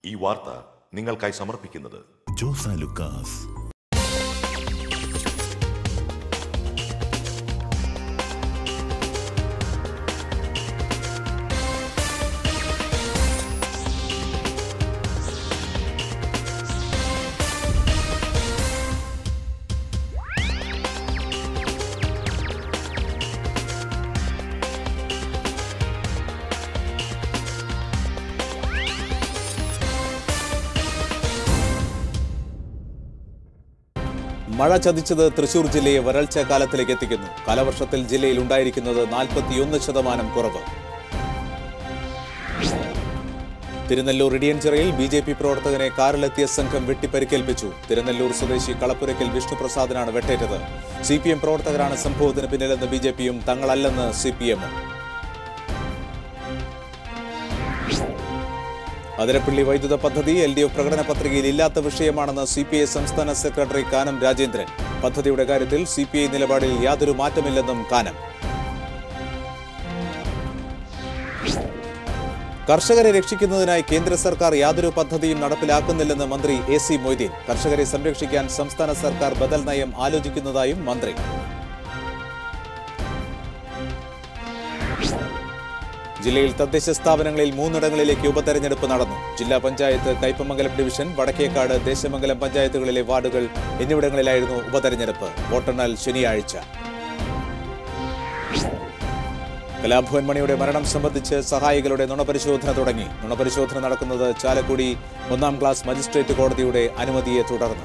ഈ വാർത്ത നിങ്ങൾക്കായി സമർപ്പിക്കുന്നത് ജോസ ലുക്കാസ് മഴ ചതിച്ചത് തൃശൂർ ജില്ലയെ വരൾച്ച കാലത്തിലേക്ക് എത്തിക്കുന്നു കാലവർഷത്തിൽ ജില്ലയിൽ ഉണ്ടായിരിക്കുന്നത് നാൽപ്പത്തിയൊന്ന് ശതമാനം കുറവ് തിരുനെല്ലൂർ ഇടിയൻചിറയിൽ ബി ജെ പി പ്രവർത്തകനെ കാറിലെത്തിയ സംഘം വെട്ടിപ്പരിക്കേൽപ്പിച്ചു തിരുനെല്ലൂർ സ്വദേശി കളപ്പുരയ്ക്കൽ വിഷ്ണുപ്രസാദിനാണ് വെട്ടേറ്റത് സി പി എം പ്രവർത്തകരാണ് സംഭവത്തിന് പിന്നിലെന്ന് ബി ജെ പിയും തങ്ങളല്ലെന്ന് സി പി എമ്മും അതിരപ്പള്ളി വൈദ്യുത പദ്ധതി എൽ ഡി എഫ് പ്രകടന പത്രികയിൽ ഇല്ലാത്ത വിഷയമാണെന്ന് സി പി ഐ സംസ്ഥാന സെക്രട്ടറി കാനം രാജേന്ദ്രൻ പദ്ധതിയുടെ കാര്യത്തിൽ സി പി ഐ നിലപാടിൽ യാതൊരു മാറ്റമില്ലെന്നും കാനം കർഷകരെ രക്ഷിക്കുന്നതിനായി കേന്ദ്ര സർക്കാർ യാതൊരു പദ്ധതിയും നടപ്പിലാക്കുന്നില്ലെന്ന് മന്ത്രി എ സി മൊയ്തീൻ കർഷകരെ സംരക്ഷിക്കാൻ സംസ്ഥാന സർക്കാർ ബദൽ നയം ആലോചിക്കുന്നതായും മന്ത്രി ജില്ലയിൽ തദ്ദേശ സ്ഥാപനങ്ങളിൽ മൂന്നിടങ്ങളിലേക്ക് ഉപതെരഞ്ഞെടുപ്പ് നടന്നു ജില്ലാ പഞ്ചായത്ത് കയ്പമംഗലം ഡിവിഷൻ വടക്കേക്കാട് ദേശമംഗലം പഞ്ചായത്തുകളിലെ വാർഡുകൾ എന്നിവിടങ്ങളിലായിരുന്നു ഉപതെരഞ്ഞെടുപ്പ് വോട്ടെണ്ണൽ ശനിയാഴ്ച കലാഭവൻ മണിയുടെ മരണം സംബന്ധിച്ച് സഹായികളുടെ നുണപരിശോധന തുടങ്ങി നുണപരിശോധന നടക്കുന്നത് ചാലക്കുടി ഒന്നാം ക്ലാസ് മജിസ്ട്രേറ്റ് കോടതിയുടെ അനുമതിയെ തുടർന്ന്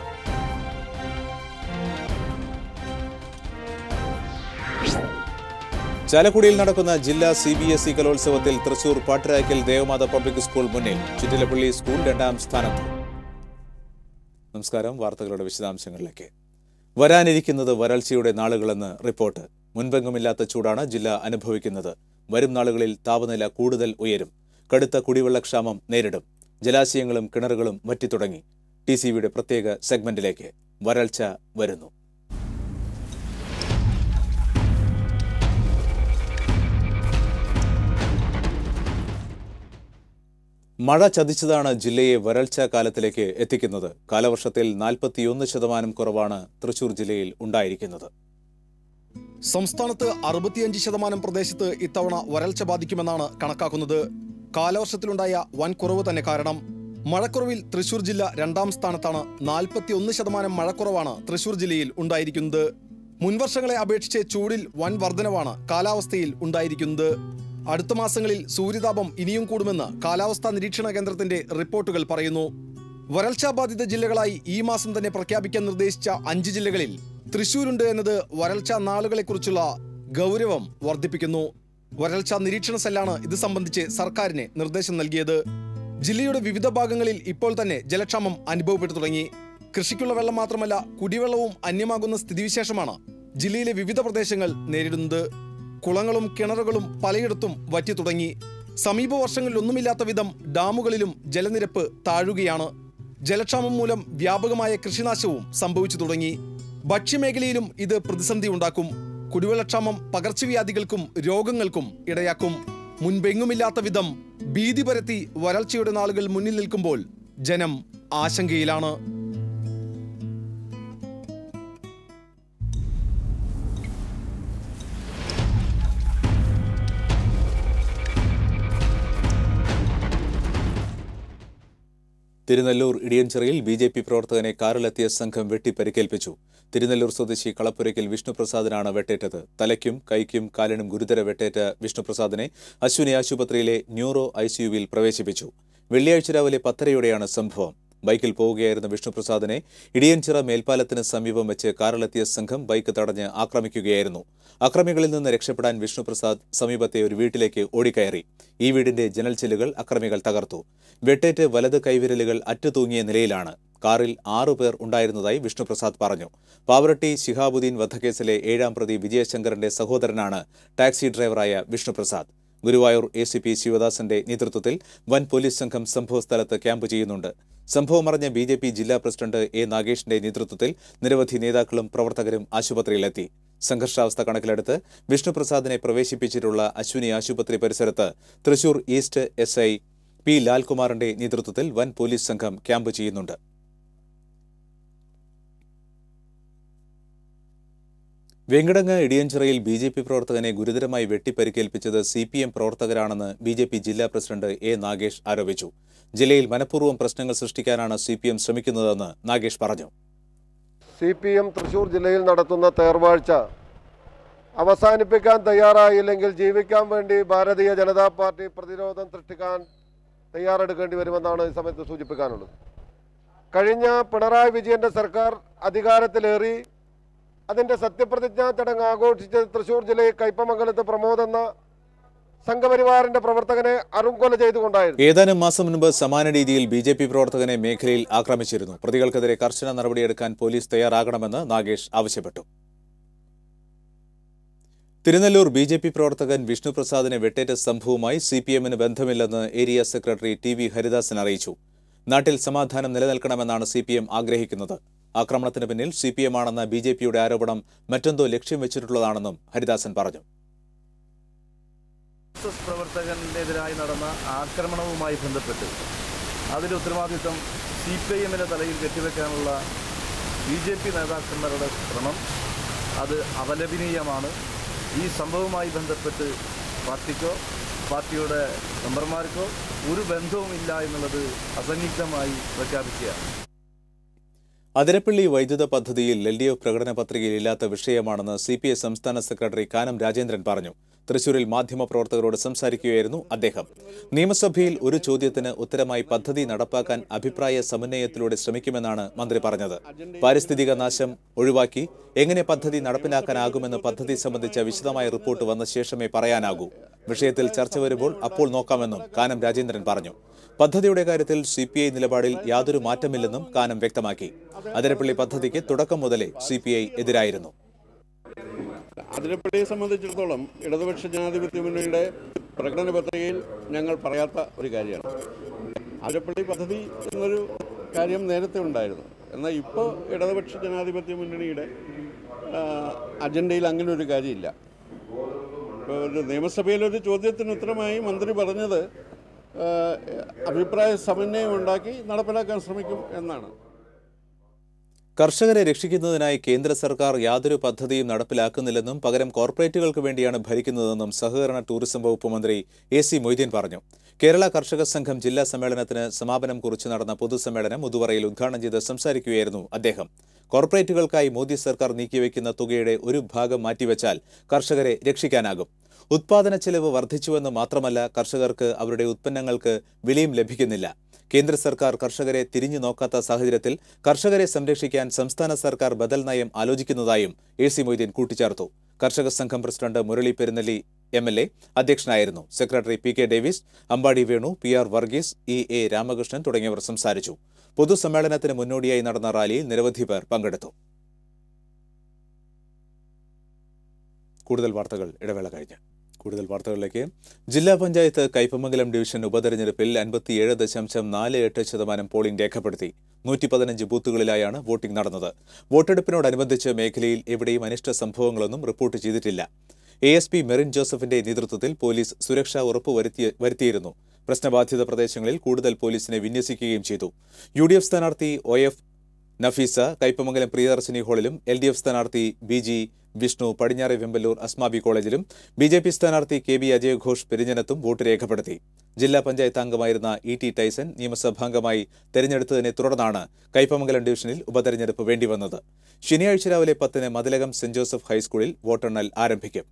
ചാലക്കുടിയിൽ നടക്കുന്ന ജില്ലാ സി ബി എസ് ഇ കലോത്സവത്തിൽ തൃശൂർ പാട്ടുരായ്ക്കൽ ദേവമാത പബ്ലിക് സ്കൂൾ മുന്നിൽ ചുറ്റിലപ്പള്ളി സ്കൂൾ രണ്ടാം സ്ഥാനത്ത് നമസ്കാരം വാർത്തകളുടെ വിശദാംശങ്ങളിലേക്ക് വരാനിരിക്കുന്നത് വരൾച്ചയുടെ നാളുകളെന്ന് റിപ്പോർട്ട് മുൻപെങ്ങുമില്ലാത്ത ചൂടാണ് ജില്ല അനുഭവിക്കുന്നത് വരും നാളുകളിൽ താപനില കൂടുതൽ ഉയരും കടുത്ത കുടിവെള്ളക്ഷാമം നേരിടും ജലാശയങ്ങളും കിണറുകളും വറ്റിത്തുടങ്ങി ടി സി വിയുടെ പ്രത്യേക സെഗ്മെന്റിലേക്ക് വരൾച്ച വരുന്നു മഴ ചതിച്ചതാണ് ജില്ലയെ വരൾച്ച കാലത്തിലേക്ക് എത്തിക്കുന്നത് കാലവർഷത്തിൽ നാൽപ്പത്തിയൊന്ന് ശതമാനം കുറവാണ് തൃശൂർ ജില്ലയിൽ ഉണ്ടായിരിക്കുന്നത് സംസ്ഥാനത്ത് അറുപത്തിയഞ്ച് ശതമാനം പ്രദേശത്ത് ഇത്തവണ വരൾച്ച ബാധിക്കുമെന്നാണ് കണക്കാക്കുന്നത് കാലവർഷത്തിലുണ്ടായ വൻ കുറവ് തന്നെ കാരണം മഴക്കുറവിൽ തൃശൂർ ജില്ല രണ്ടാം സ്ഥാനത്താണ് നാൽപ്പത്തിയൊന്ന് ശതമാനം മഴക്കുറവാണ് തൃശൂർ ജില്ലയിൽ ഉണ്ടായിരിക്കുന്നത് മുൻവർഷങ്ങളെ അപേക്ഷിച്ച് ചൂടിൽ വൻ വർധനവാണ് കാലാവസ്ഥയിൽ ഉണ്ടായിരിക്കുന്നത് അടുത്ത മാസങ്ങളിൽ സൂര്യതാപം ഇനിയും കൂടുമെന്ന് കാലാവസ്ഥാ നിരീക്ഷണ കേന്ദ്രത്തിന്റെ റിപ്പോർട്ടുകൾ പറയുന്നു വരൾച്ചാ ബാധിത ജില്ലകളായി ഈ മാസം തന്നെ പ്രഖ്യാപിക്കാൻ നിർദ്ദേശിച്ച അഞ്ച് ജില്ലകളിൽ തൃശൂരുണ്ട് എന്നത് വരൾച്ചാ നാളുകളെക്കുറിച്ചുള്ള ഗൗരവം വർദ്ധിപ്പിക്കുന്നു വരൾച്ചാ നിരീക്ഷണ സെല്ലാണ് ഇത് സംബന്ധിച്ച് സർക്കാരിന് നിർദ്ദേശം നൽകിയത് ജില്ലയുടെ വിവിധ ഭാഗങ്ങളിൽ ഇപ്പോൾ തന്നെ ജലക്ഷാമം അനുഭവപ്പെട്ടു തുടങ്ങി കൃഷിക്കുള്ള വെള്ളം മാത്രമല്ല കുടിവെള്ളവും അന്യമാകുന്ന സ്ഥിതിവിശേഷമാണ് ജില്ലയിലെ വിവിധ പ്രദേശങ്ങൾ നേരിടുന്നത് കുളങ്ങളും കിണറുകളും പലയിടത്തും വറ്റി തുടങ്ങി സമീപ വർഷങ്ങളിൽ ഒന്നുമില്ലാത്ത വിധം ഡാമുകളിലും ജലനിരപ്പ് താഴുകയാണ് ജലക്ഷാമം മൂലം വ്യാപകമായ കൃഷിനാശവും സംഭവിച്ചു തുടങ്ങി ഭക്ഷ്യമേഖലയിലും ഇത് പ്രതിസന്ധി ഉണ്ടാക്കും കുടിവെള്ളക്ഷാമം പകർച്ചവ്യാധികൾക്കും രോഗങ്ങൾക്കും ഇടയാക്കും മുൻപെങ്ങുമില്ലാത്ത വിധം ഭീതി പരത്തി വരൾച്ചയുടെ നാളുകൾ മുന്നിൽ നിൽക്കുമ്പോൾ ജനം ആശങ്കയിലാണ് തിരുനെല്ലൂർ ഇടിയൻചിറയിൽ ബി ജെ പി പ്രവർത്തകനെ കാറിലെത്തിയ സംഘം വെട്ടിപ്പരിക്കേൽപ്പിച്ചു തിരുനെല്ലൂർ സ്വദേശി കളപ്പുരയ്ക്കൽ വിഷ്ണുപ്രസാദിനാണ് വെട്ടേറ്റത് തലയ്ക്കും കൈക്കും കാലിനും ഗുരുതര വെട്ടേറ്റ വിഷ്ണുപ്രസാദിനെ അശ്വിനി ആശുപത്രിയിലെ ന്യൂറോ ഐസിയുവിൽ പ്രവേശിപ്പിച്ചു വെള്ളിയാഴ്ച രാവിലെ പത്തരയോടെയാണ് സംഭവം ബൈക്കിൽ പോവുകയായിരുന്ന വിഷ്ണുപ്രസാദിനെ ഇടിയൻചിറ മേൽപ്പാലത്തിന് സമീപം വെച്ച് കാറിലെത്തിയ സംഘം ബൈക്ക് തടഞ്ഞ് ആക്രമിക്കുകയായിരുന്നു അക്രമികളിൽ നിന്ന് രക്ഷപ്പെടാൻ വിഷ്ണുപ്രസാദ് സമീപത്തെ ഒരു വീട്ടിലേക്ക് ഓടിക്കയറി ഈ വീടിന്റെ ജനൽ ചില്ലുകൾ അക്രമികൾ തകർത്തു വെട്ടേറ്റ് വലത് കൈവിരലുകൾ അറ്റുതൂങ്ങിയ നിലയിലാണ് കാറിൽ ആറു പേർ ഉണ്ടായിരുന്നതായി വിഷ്ണുപ്രസാദ് പറഞ്ഞു പാവറട്ടി ശിഹാബുദ്ദീൻ വധക്കേസിലെ ഏഴാം പ്രതി വിജയശങ്കറിന്റെ സഹോദരനാണ് ടാക്സി ഡ്രൈവറായ Vishnuprasad Guruvayur A C P ശിവദാസന്റെ നേതൃത്വത്തിൽ വൻ പോലീസ് സംഘം സംഭവസ്ഥലത്ത് ക്യാമ്പ് ചെയ്യുന്നുണ്ട് സംഭവമറിഞ്ഞ ബി ജെ പി ജില്ലാ പ്രസിഡന്റ് എ നാഗേഷിന്റെ നേതൃത്വത്തിൽ നിരവധി നേതാക്കളും പ്രവർത്തകരും ആശുപത്രിയിലെത്തി സംഘർഷാവസ്ഥ കണക്കിലെടുത്ത് വിഷ്ണുപ്രസാദിനെ പ്രവേശിപ്പിച്ചിട്ടുള്ള അശ്വിനി ആശുപത്രി പരിസരത്ത് Thrissur east S I P ലാൽകുമാറിന്റെ നേതൃത്വത്തിൽ വൻ പോലീസ് സംഘം ക്യാമ്പ് ചെയ്യുന്നുണ്ട് വെങ്കടങ്ങ് ഇടിയഞ്ചിറയിൽ ബി ജെ പി പ്രവർത്തകനെ ഗുരുതരമായി വെട്ടിപ്പരിക്കേൽപ്പിച്ചത് സി പി എം പ്രവർത്തകരാണെന്ന് ബി ജെ പി ജില്ലാ പ്രസിഡന്റ് എ നാഗേഷ് ആരോപിച്ചു ജില്ലയിൽ മനഃപൂർവ്വം പ്രശ്നങ്ങൾ സൃഷ്ടിക്കാനാണ് സി പി എം ശ്രമിക്കുന്നതെന്ന് നാഗേഷ് പറഞ്ഞു സി പി എം തൃശൂർ ജില്ലയിൽ നടത്തുന്ന തേർവാഴ്ച അവസാനിപ്പിക്കാൻ തയ്യാറായില്ലെങ്കിൽ ജീവിക്കാൻ വേണ്ടി ഭാരതീയ ജനതാ പാർട്ടി പ്രതിരോധം സൃഷ്ടിക്കാൻ തയ്യാറെടുക്കേണ്ടി വരുമെന്നാണ് ഈ സമയത്ത് സൂചിപ്പിക്കാനുള്ളത് കഴിഞ്ഞ പിണറായി വിജയന്റെ സർക്കാർ അധികാരത്തിലേറി അതിന്റെ സത്യപ്രതിജ്ഞാ ചടങ്ങ് ആഘോഷിച്ച് തൃശൂർ ജില്ലയിൽ കയ്പമംഗലത്ത് പ്രമോദ് എന്ന സംഘപരിവാറിന്റെ പ്രവർത്തകനെ അറുംകൊല ചെയ്തുകൊണ്ടായിരുന്നു ഏതാനും മാസം മുൻപ് സമാന രീതിയിൽ ബി ജെ പി പ്രവർത്തകനെ മേഖലയിൽ ആക്രമിച്ചിരുന്നു പ്രതികൾക്കെതിരെ കർശന നടപടിയെടുക്കാൻ പോലീസ് തയ്യാറാകണമെന്ന് നാഗേഷ് ആവശ്യപ്പെട്ടു തിരുനെല്ലൂർ ബി ജെ പി പ്രവർത്തകൻ വിഷ്ണുപ്രസാദിനെ വെട്ടേറ്റ സംഭവവുമായി സി പി എമ്മിന് ബന്ധമില്ലെന്ന് area secretary T V Haridasan അറിയിച്ചു നാട്ടിൽ സമാധാനം നിലനിൽക്കണമെന്നാണ് സി പി എം ആഗ്രഹിക്കുന്നത് ആക്രമണത്തിന് പിന്നിൽ സി പി എം ആണെന്ന ബി ജെ പിയുടെ ആരോപണം മറ്റെന്തോ ലക്ഷ്യം വെച്ചിട്ടുള്ളതാണെന്നും ഹരിദാസൻ പറഞ്ഞു എസ് പ്രവർത്തകനെതിരായി നടന്ന ആക്രമണവുമായി ബന്ധപ്പെട്ട് അതിൽ ഉത്തരവാദിത്വം സി പി ഐ എമ്മിൻ്റെ തലയിൽ കെട്ടിവെക്കാനുള്ള ബി ജെ പി നേതാക്കന്മാരുടെ ശ്രമം അത് അപലപനീയമാണ് ഈ സംഭവവുമായി ബന്ധപ്പെട്ട് പാർട്ടിക്കോ പാർട്ടിയുടെ മെമ്പർമാർക്കോ ഒരു ബന്ധവുമില്ല എന്നുള്ളത് അസന്നിഗ്ധമായി പ്രഖ്യാപിക്കുകയാണ് അതിരപ്പള്ളി വൈദ്യുത പദ്ധതിയിൽ എൽ ഡി എഫ് പ്രകടന പത്രികയിൽ ഇല്ലാത്ത വിഷയമാണെന്ന് സി പി ഐ സംസ്ഥാന സെക്രട്ടറി കാനം രാജേന്ദ്രൻ പറഞ്ഞു തൃശൂരിൽ മാധ്യമപ്രവർത്തകരോട് സംസാരിക്കുകയായിരുന്നു അദ്ദേഹം നിയമസഭയിൽ ഒരു ചോദ്യത്തിന് ഉത്തരമായി പദ്ധതി നടപ്പാക്കാൻ അഭിപ്രായ സമന്വയത്തിലൂടെ ശ്രമിക്കുമെന്നാണ് മന്ത്രി പറഞ്ഞത് പാരിസ്ഥിതിക നാശം ഒഴിവാക്കി എങ്ങനെ പദ്ധതി നടപ്പിലാക്കാനാകുമെന്ന് പദ്ധതി സംബന്ധിച്ച വിശദമായ റിപ്പോർട്ട് വന്ന ശേഷമേ പറയാനാകൂ വിഷയത്തിൽ ചർച്ച വരുമ്പോൾ അപ്പോൾ നോക്കാമെന്നും കാനം രാജേന്ദ്രൻ പറഞ്ഞു പദ്ധതിയുടെ കാര്യത്തിൽ സി പി ഐ നിലപാടിൽ യാതൊരു മാറ്റമില്ലെന്നും കാനം വ്യക്തമാക്കി അതിരപ്പള്ളി പദ്ധതിക്ക് തുടക്കം മുതലേ സി പി ഐ എതിരായിരുന്നു അതിരപ്പള്ളിയെ സംബന്ധിച്ചിടത്തോളം ഇടതുപക്ഷ ജനാധിപത്യ മുന്നണിയുടെ പ്രകടന പത്രികയിൽ ഞങ്ങൾ പറയാത്ത ഒരു കാര്യമാണ് അതിരപ്പള്ളി പദ്ധതി എന്നൊരു കാര്യം നേരത്തെ ഉണ്ടായിരുന്നു എന്നാൽ ഇപ്പോൾ ഇടതുപക്ഷ ജനാധിപത്യ മുന്നണിയുടെ ആ, അജണ്ടയിൽ അങ്ങനെ ഒരു കാര്യമില്ല ഇപ്പോൾ ഒരു നിയമസഭയിലൊരു ചോദ്യത്തിന് ഉത്തരമായി മന്ത്രി പറഞ്ഞത് ആ, അഭിപ്രായ സമന്വയം ഉണ്ടാക്കി നടപ്പിലാക്കാൻ ശ്രമിക്കും എന്നാണ് കർഷകരെ രക്ഷിക്കുന്നതിനായി കേന്ദ്ര സർക്കാർ യാതൊരു പദ്ധതിയും നടപ്പിലാക്കുന്നില്ലെന്നും പകരം കോർപ്പറേറ്റുകൾക്ക് വേണ്ടിയാണ് ഭരിക്കുന്നതെന്നും സഹകരണ ടൂറിസം വകുപ്പ് മന്ത്രി എ സി മൊയ്തീൻ പറഞ്ഞു കേരള കർഷക സംഘം ജില്ലാ സമ്മേളനത്തിന് സമാപനം കുറിച്ച് നടന്ന പൊതുസമ്മേളനം മുതുവറയിൽ ഉദ്ഘാടനം ചെയ്ത് സംസാരിക്കുകയായിരുന്നു അദ്ദേഹം കോർപ്പറേറ്റുകൾക്കായി മോദി സർക്കാർ നീക്കിവെക്കുന്ന തുകയുടെ ഒരു ഭാഗം മാറ്റിവെച്ചാൽ കർഷകരെ രക്ഷിക്കാനാകും ഉത്പാദന ചെലവ് വർദ്ധിച്ചുവെന്ന് മാത്രമല്ല കർഷകർക്ക് അവരുടെ ഉത്പന്നങ്ങൾക്ക് വിലയും ലഭിക്കുന്നില്ല കേന്ദ്ര സർക്കാർ കർഷകരെ തിരിഞ്ഞു നോക്കാത്ത സാഹചര്യത്തിൽ കർഷകരെ സംരക്ഷിക്കാൻ സംസ്ഥാന സർക്കാർ ബദൽ നയം ആലോചിക്കുന്നതായും എ സി മൊയ്തീൻ കൂട്ടിച്ചേർത്തു കർഷക സംഘം president Murali Perunnelli M L A അധ്യക്ഷനായിരുന്നു secretary P K Davis Ambadi Venu P R Varghese E A Ramakrishnan തുടങ്ങിയവർ സംസാരിച്ചു പൊതുസമ്മേളനത്തിന് മുന്നോടിയായി നടന്ന റാലിയിൽ നിരവധി പേർ പങ്കെടുത്തു കൂടുതൽ വാർത്തകൾ ഇടവേള കഴിഞ്ഞ് കൂടുതൽ വാർത്തകളിലേക്ക് ജില്ലാ പഞ്ചായത്ത് കയ്പമംഗലം ഡിവിഷൻ ഉപതെരഞ്ഞെടുപ്പിൽ അൻപത്തിയേഴ് ദശാംശം നാല് എട്ട് ശതമാനം പോളിംഗ് രേഖപ്പെടുത്തി നൂറ്റി പതിനഞ്ച് ബൂത്തുകളിലായാണ് വോട്ടിംഗ് നടന്നത് വോട്ടെടുപ്പിനോടനുബന്ധിച്ച് മേഖലയിൽ എവിടെയും അനിഷ്ട സംഭവങ്ങളൊന്നും റിപ്പോർട്ട് ചെയ്തിട്ടില്ല എ എസ് പി മെറിൻ ജോസഫിന്റെ നേതൃത്വത്തിൽ പോലീസ് സുരക്ഷ ഉറപ്പുവരുത്തിയ വരുത്തിയിരുന്നു പ്രശ്നബാധിത പ്രദേശങ്ങളിൽ കൂടുതൽ പോലീസിനെ വിന്യസിക്കുകയും ചെയ്തു യു ഡി എഫ് സ്ഥാനാർത്ഥി ഒ എഫ് നഫീസ കയ്പമംഗലം പ്രിയദർശിനി ഹാളിലും എൽ ഡി എഫ് സ്ഥാനാർത്ഥി ബി ജി വിഷ്ണു പടിഞ്ഞാറെ വെമ്പല്ലൂർ അസ്മാബി കോളേജിലും ബി ജെ പി സ്ഥാനാർത്ഥി കെ ബി അജയ് ഘോഷ് പെരിഞ്ഞനത്തും വോട്ട് രേഖപ്പെടുത്തി ജില്ലാ പഞ്ചായത്ത് അംഗമായിരുന്ന ഇ ടി ടൈസൺ നിയമസഭാംഗമായി തെരഞ്ഞെടുത്തതിനെ തുടർന്നാണ് കയ്പമംഗലം ഡിവിഷനിൽ ഉപതെരഞ്ഞെടുപ്പ് വേണ്ടിവന്നത് ശനിയാഴ്ച രാവിലെ പത്തിന് മതിലകം സെന്റ് ജോസഫ് ഹൈസ്കൂളിൽ വോട്ടെണ്ണൽ ആരംഭിക്കും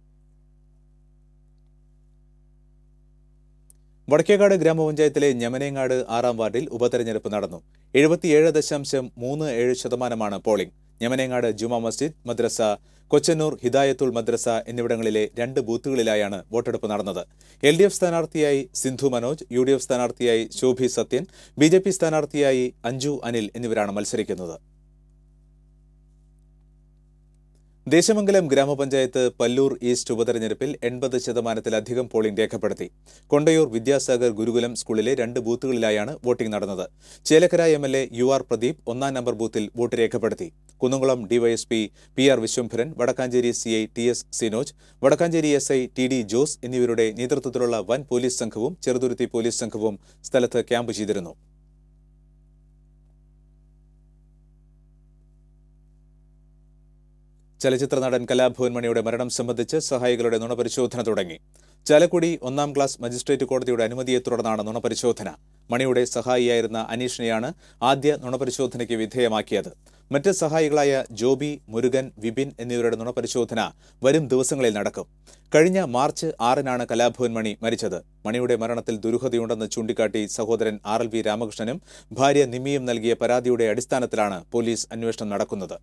വടക്കേക്കാട് ഗ്രാമപഞ്ചായത്തിലെ ഞമനേങ്ങാട് ആറാം വാർഡിൽ ഉപതെരഞ്ഞെടുപ്പ് നടന്നു എഴുപത്തിയേഴ് ദശാംശം മൂന്ന് ഏഴ് ശതമാനമാണ് പോളിംഗ് ഞമനേങ്ങാട് ജുമാ മസ്ജിദ് മദ്രസ കൊച്ചന്നൂർ ഹിദായത്തുൽ മദ്രസ എന്നിവിടങ്ങളിലെ രണ്ട് ബൂത്തുകളിലായാണ് വോട്ടെടുപ്പ് നടന്നത് എൽ ഡി എഫ് സ്ഥാനാർത്ഥിയായി Sindhu Manoj U D F സ്ഥാനാർത്ഥിയായി Shobhi Sathyan B J P സ്ഥാനാർത്ഥിയായി അഞ്ജു അനിൽ എന്നിവരാണ് മത്സരിക്കുന്നത് ദേശമംഗലം ഗ്രാമപഞ്ചായത്ത് പല്ലൂർ ഈസ്റ്റ് ഉപതെരഞ്ഞെടുപ്പിൽ എൺപത് ശതമാനത്തിലധികം പോളിംഗ് രേഖപ്പെടുത്തി കൊണ്ടയൂർ വിദ്യാസാഗർ ഗുരുകുലം സ്കൂളിലെ രണ്ട് ബൂത്തുകളിലായാണ് വോട്ടിംഗ് നടന്നത് Chelakkara M L A U R Pradeep ഒന്നാം നമ്പർ ബൂത്തിൽ വോട്ട് രേഖപ്പെടുത്തി Kunnamkulam DYSP P R Viswambharan Vadakkanchery C I T S Sinoj Vadakkanchery S I T D Jose എന്നിവരുടെ നേതൃത്വത്തിലുള്ള വൻ പോലീസ് സംഘവും ചെറുതുരുത്തി പോലീസ് സംഘവും സ്ഥലത്ത് ക്യാമ്പ് ചെയ്തിരുന്നു ചലച്ചിത്ര നടൻ കലാഭവൻ മണിയുടെ മരണം സംബന്ധിച്ച് സഹായികളുടെ നുണപരിശോധന തുടങ്ങി ചാലക്കുടി ഒന്നാം ക്ലാസ് മജിസ്ട്രേറ്റ് കോടതിയുടെ അനുമതിയെ തുടർന്നാണ് നുണപരിശോധന മണിയുടെ സഹായിയായിരുന്ന അനീഷിനെയാണ് ആദ്യ നുണപരിശോധനയ്ക്ക് വിധേയമാക്കിയത് മറ്റ് സഹായികളായ ജോബി മുരുകൻ വിപിൻ എന്നിവരുടെ നുണപരിശോധന വരും ദിവസങ്ങളിൽ നടക്കും കഴിഞ്ഞ മാർച്ച് ആറിനാണ് കലാഭവൻ മണി മരിച്ചത് മണിയുടെ മരണത്തിൽ ദുരൂഹതയുണ്ടെന്ന് ചൂണ്ടിക്കാട്ടി സഹോദരൻ ആർ എൽ വി രാമകൃഷ്ണനും ഭാര്യ നിമ്മിയും നൽകിയ പരാതിയുടെ അടിസ്ഥാനത്തിലാണ് പോലീസ് അന്വേഷണം നടക്കുന്നത്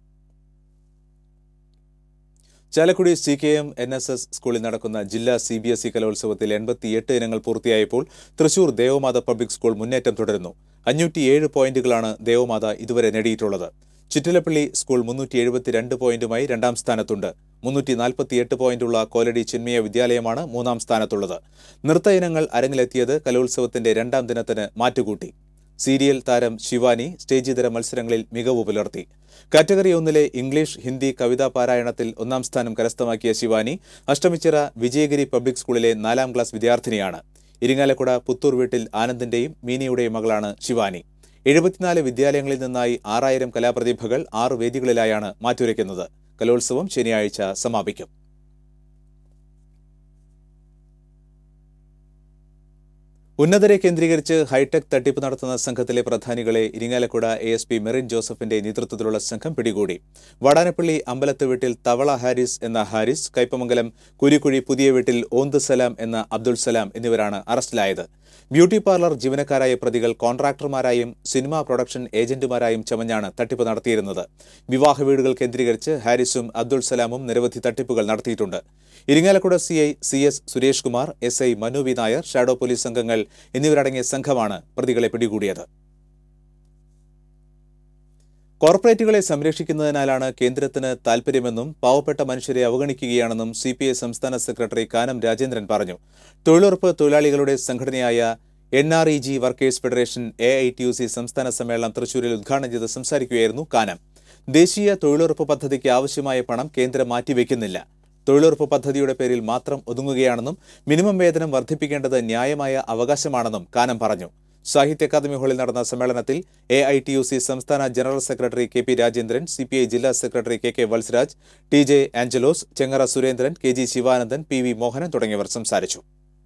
Chalakudy C K M N S S സ്കൂളിൽ നടക്കുന്ന ജില്ലാ സി ബി എസ് ഇ കലോത്സവത്തിൽ എൺപത്തിയെട്ട് ഇനങ്ങൾ പൂർത്തിയായപ്പോൾ തൃശൂർ ദേവമാത പബ്ലിക് സ്കൂൾ മുന്നേറ്റം തുടരുന്നു അഞ്ഞൂറ്റിയേഴ് പോയിന്റുകളാണ് ദേവമാത ഇതുവരെ നേടിയിട്ടുള്ളത് ചിറ്റിലപ്പള്ളി സ്കൂൾ മുന്നൂറ്റി എഴുപത്തിരണ്ട് പോയിന്റുമായി രണ്ടാം സ്ഥാനത്തുണ്ട് മുന്നൂറ്റി നാൽപ്പത്തിയെട്ട് പോയിന്റുള്ള കോലടി ചിന്മയ വിദ്യാലയമാണ് മൂന്നാം സ്ഥാനത്തുള്ളത് നൃത്ത ഇനങ്ങൾ അരങ്ങിലെത്തിയത് കലോത്സവത്തിന്റെ രണ്ടാം ദിനത്തിന് മാറ്റുകൂട്ടി സീരിയൽ താരം ശിവാനി സ്റ്റേജിതര മത്സരങ്ങളിൽ മികവ് പുലർത്തി കാറ്റഗറി ഒന്നിലെ ഇംഗ്ലീഷ് ഹിന്ദി കവിതാ പാരായണത്തിൽ ഒന്നാം സ്ഥാനം കരസ്ഥമാക്കിയ ശിവാനി അഷ്ടമിച്ചിറ വിജയഗിരി പബ്ലിക് സ്കൂളിലെ നാലാം ക്ലാസ് വിദ്യാർത്ഥിനിയാണ് ഇരിങ്ങാലക്കുട പുത്തൂർ വീട്ടിൽ ആനന്ദിന്റെയും മീനയുടെയും മകളാണ് ശിവാനി എഴുപത്തിനാല് വിദ്യാലയങ്ങളിൽ നിന്നായി ആറായിരം കലാപ്രതിഭകൾ ആറ് വേദികളിലായാണ് മാറ്റുരയ്ക്കുന്നത് കലോത്സവം ശനിയാഴ്ച സമാപിക്കും ഉന്നതരെ കേന്ദ്രീകരിച്ച് ഹൈടെക് തട്ടിപ്പ് നടത്തുന്ന സംഘത്തിലെ പ്രധാനികളെ Irinjalakuda A S P Merin ജോസഫിന്റെ നേതൃത്വത്തിലുള്ള സംഘം പിടികൂടി വാടാനപ്പള്ളി അമ്പലത്ത് വീട്ടിൽ തവള ഹാരിസ് എന്ന ഹാരിസ് കൈപ്പമംഗലം കുരിക്കുഴി പുതിയ വീട്ടിൽ ഓന്ത് സലാം എന്ന അബ്ദുൾ സലാം എന്നിവരാണ് അറസ്റ്റിലായത് ബ്യൂട്ടി പാർലർ ജീവനക്കാരായ പ്രതികൾ കോൺട്രാക്ടർമാരായും സിനിമാ പ്രൊഡക്ഷൻ ഏജന്റുമാരായും ചമഞ്ഞാണ് തട്ടിപ്പ് നടത്തിയിരുന്നത് വിവാഹ വീടുകൾ കേന്ദ്രീകരിച്ച് ഹാരിസും അബ്ദുൾ സലാമും നിരവധി തട്ടിപ്പുകൾ നടത്തിയിട്ടുണ്ട് Irinjalakuda C I C S Suresh Kumar S I Manu V Nair shadow police സംഘങ്ങൾ എന്നിവരടങ്ങിയ സംഘമാണ് പ്രതികളെ പിടികൂടിയത് കോർപ്പറേറ്റുകളെ സംരക്ഷിക്കുന്നതിനാലാണ് കേന്ദ്രത്തിന് താൽപര്യമെന്നും പാവപ്പെട്ട മനുഷ്യരെ അവഗണിക്കുകയാണെന്നും സി പി ഐ സംസ്ഥാന സെക്രട്ടറി കാനം രാജേന്ദ്രൻ പറഞ്ഞു തൊഴിലുറപ്പ് തൊഴിലാളികളുടെ സംഘടനയായ N R E G workers federation A I T U C സംസ്ഥാന സമ്മേളനം തൃശൂരിൽ ഉദ്ഘാടനം ചെയ്ത് സംസാരിക്കുകയായിരുന്നു കാനം ദേശീയ തൊഴിലുറപ്പ് പദ്ധതിക്ക് ആവശ്യമായ പണം കേന്ദ്രം മാറ്റിവെക്കുന്നില്ല തൊഴിലുറപ്പ് പദ്ധതിയുടെ പേരിൽ മാത്രം ഒതുങ്ങുകയാണെന്നും മിനിമം വേതനം വർദ്ധിപ്പിക്കേണ്ടത് ന്യായമായ അവകാശമാണെന്നും കാനം പറഞ്ഞു സാഹിത്യ അക്കാദമി ഹാളിൽ നടന്ന സമ്മേളനത്തിൽ A I T U C സംസ്ഥാന general secretary K P Rajendran C P I ജില്ലാ secretary K K Valsaraj T J Angelos Chengara Surendran K G Sivanandan P V Mohanan തുടങ്ങിയവർ സംസാരിച്ചു